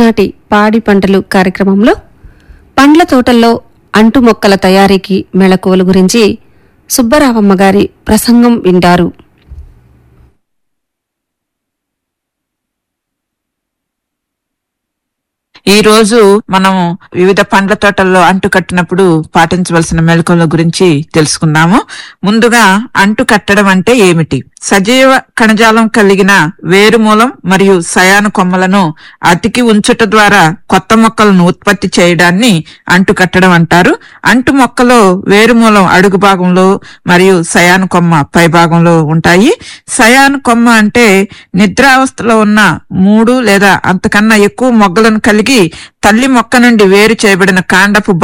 ఈనాటి పాడి పంటలు కార్యక్రమంలో పండ్ల తోటల్లో అంటు మొక్కల తయారీకి మెళకువలు గురించి సుబ్బరావమ్మ గారి ప్రసంగం వింటారు ఈ రోజు మనం వివిధ పండ్ల తోటల్లో అంటు కట్టినప్పుడు పాటించవలసిన మెలకువల గురించి తెలుసుకుందాము ముందుగా అంటు కట్టడం అంటే ఏమిటి సజీవ కణజాలం కలిగిన వేరుమూలం మరియు సయాను కొమ్మలను అతికి ఉంచుట ద్వారా కొత్త మొక్కలను ఉత్పత్తి చేయడాన్ని అంటు కట్టడం అంటారు అంటు మొక్కలో వేరుమూలం అడుగు భాగంలో మరియు సయాను కొమ్మ పై భాగంలో ఉంటాయి సయాను కొమ్మ అంటే నిద్రావస్థలో ఉన్న మూడు లేదా అంతకన్నా ఎక్కువ మొగ్గలను కలిగి తల్లి మొక్క నుండి వేరు చేయబడిన కాండపు